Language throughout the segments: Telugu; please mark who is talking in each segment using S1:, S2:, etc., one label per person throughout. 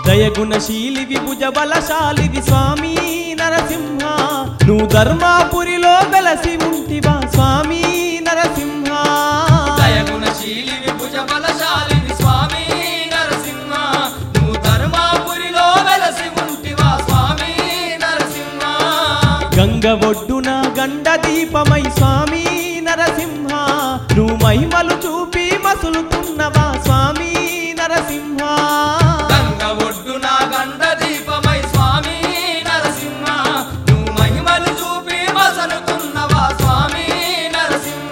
S1: దయగుణశీలి విభుజ బలశాలివి స్వామి నరసింహ నువ్వు ధర్మాపురిలో వెలసి ఉంటివా స్వామి నరసింహ
S2: దయగుణశీలి విభుజ బలశాలిని స్వామి నరసింహ నువ్వు ధర్మాపురిలో వెలసి ఉంటివా స్వామి నరసింహ
S1: గంగ ఒడ్డున గండ దీపమై స్వామి నరసింహ నువ్వు మహిమలు చూపి మసులుతున్నవా స్వామి నరసింహ
S2: గంగ ఒడ్డున గండ దీపమై స్వామి నరసింహ నువ్వు మహిమలు చూపి మసలుకున్నవా స్వామి నరసింహ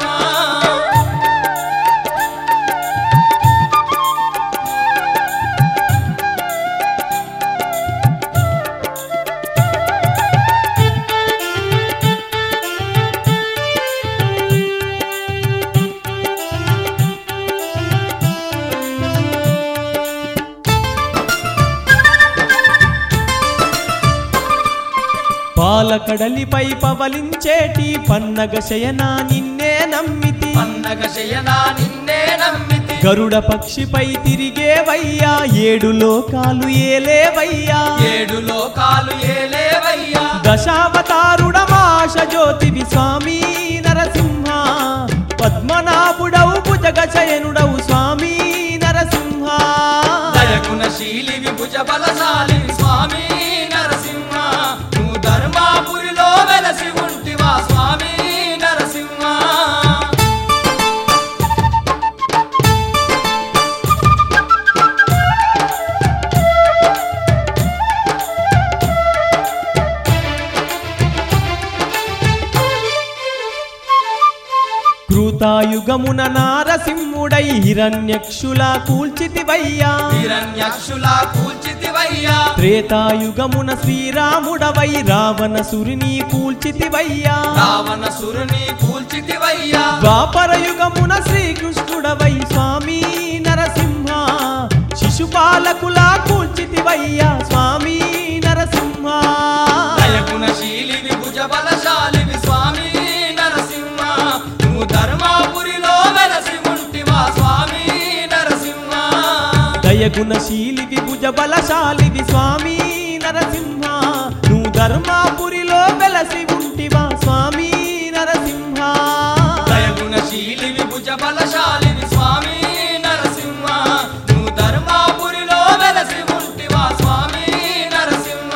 S1: పాలకడలిపై పవలించేటి పన్నగ శయనా నిన్నే నమ్మితి
S2: పన్నగ శయనా నిన్నే నమ్మితి
S1: గరుడ పక్షిపై తిరిగేవయ్యా ఏడు లోకాలు ఏలేవయ్యా
S2: ఏడు లోకాలు ఏలేవయ్యా
S1: దశావతారుడమాశ జ్యోతివి స్వామి నరసింహ పద్మనాభుడవు భుజగ శయనుడవు స్వామి నరసింహ
S2: దయగుణశీలి విభుజ బలశాలి స్వామి నరసింహ నువ్వు ధర్మాపురిలో వెలసి ఉంటివా స్వామి నరసింహ
S1: కృతాయుగమున నారసింహుడై హిరణ్యక్షుల కూల్చితివయ్యా
S2: హిరణ్యక్షులా కూల్చితివయ్యా
S1: త్రేతాయుగమున శ్రీరాముడవై రావణ సురిని కూల్చితివయ్యా
S2: రావణ సురుని కూల్చితివయ్యా
S1: ద్వాపరయుగమున శ్రీకృష్ణుడవై స్వామి నరసింహ శిశుపాలకులా కూల్చితివయ్యా స్వామి నరసింహ
S2: దయగుణశీలి విభుజ బలశాలి స్వామి నరసింహ నువ్వు ధర్మాపురిలో వెలసి ఉంటివా స్వామి నరసింహ
S1: దయగుణశీలి విభుజ బలశాలివి స్వామి నరసింహ నువ్వు ధర్మాపురిలో వెలసి ఉంటివా స్వామి నరసింహ
S2: దయగుణశీలి విభుజ బలశాలి స్వామి నరసింహ నువ్వు ధర్మాపురిలో వెలసి ఉంటివా స్వామి నరసింహ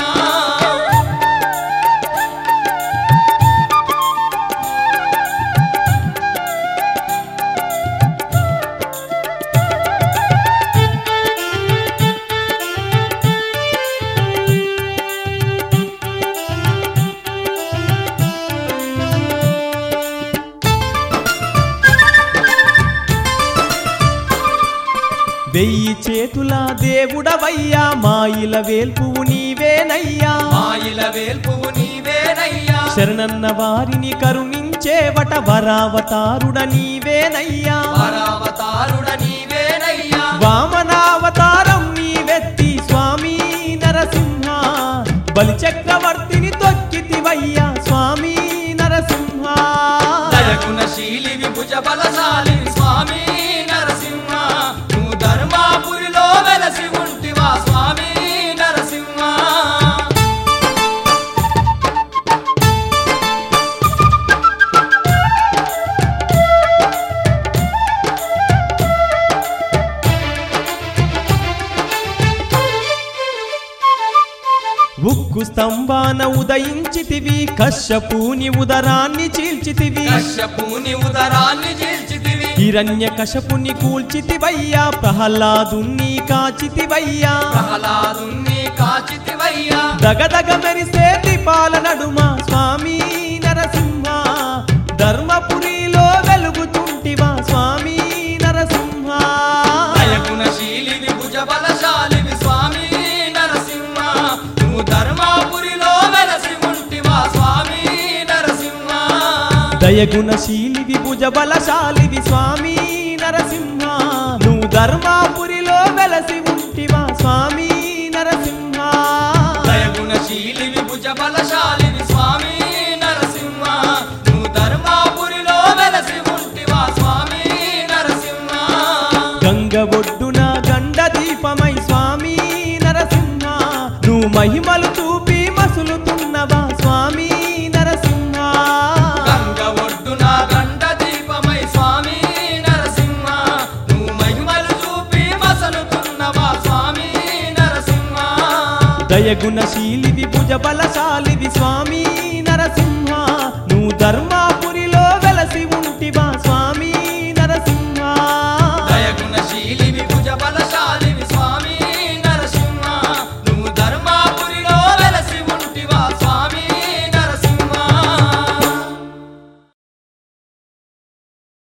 S1: వెయ్యి చేతుల దేవుడవయ్యా మాయిల వేల్పువు నీవేనయ్యా
S2: మాయిల వేల్పువు నీవేనయ్యా
S1: శరణన్న వారిని కరుణించేవట వరావతారుడ నీవేనయ్యా
S2: పరావతారుడ నీవేనయ్యా
S1: వామనావతారం నీవెత్తి స్వామి నరసింహ బలి చక్రవర్తిని తొక్కితివయ్యా స్వామి నరసింహ
S2: దయగుణశీలి విభుజ బలశాలి స్వామి నరసింహ నువ్వు ధర్మాపురిలో వెలసి ఉంటివా స్వామి నరసింహ
S1: ఉక్కు స్తంభాన ఉదయించితివి కశ్యపూని ఉదరాన్ని చీల్చితివి
S2: కశ్యపుని ఉదరాన్ని చీల్చితివి
S1: హిరణ్య కశపుని కూల్చితివయ్యా ప్రహ్లాదుని కాచితివయ్యా
S2: ప్రహ్లాదుని కాచితివయ్యా
S1: దగదగ మెరిసే దీపాల నడుమ స్వామి నరసింహ ధర్మపురిలో వెలుగుతుంటివా స్వామి నరసింహ
S2: దయగుణశీలి విభుజ బలశాలి స్వామి నరసింహ నువ్వు ధర్మాపురిలో వెలసి ఉంటివా స్వామి నరసింహ
S1: దయగుణశీలి విభుజ బలశాలివి స్వామి నరసింహ నువ్వు ధర్మాపురిలో వెలసి ఉంటివా స్వామి నరసింహ
S2: దయగుణశీలి విభుజ బలశాలి స్వామి నరసింహ నువ్వు ధర్మాపురిలో వెలసి ఉంటివా స్వామి నరసింహ
S1: గంగ ఒడ్డున గండ దీపమై స్వామి నరసింహ నువ్వు మహిమలు చూపి మసులుతున్నవా స్వామి నరసింహ
S2: గంగ ఒడ్డున గండ దీపమై స్వామి నరసింహ నువ్వు మహిమలు చూపి మసలుతున్నవా స్వామి నరసింహ
S1: దయగుణశీలివి భుజ బలశాలివి స్వామి నరసింహ నువ్వు ధర్మా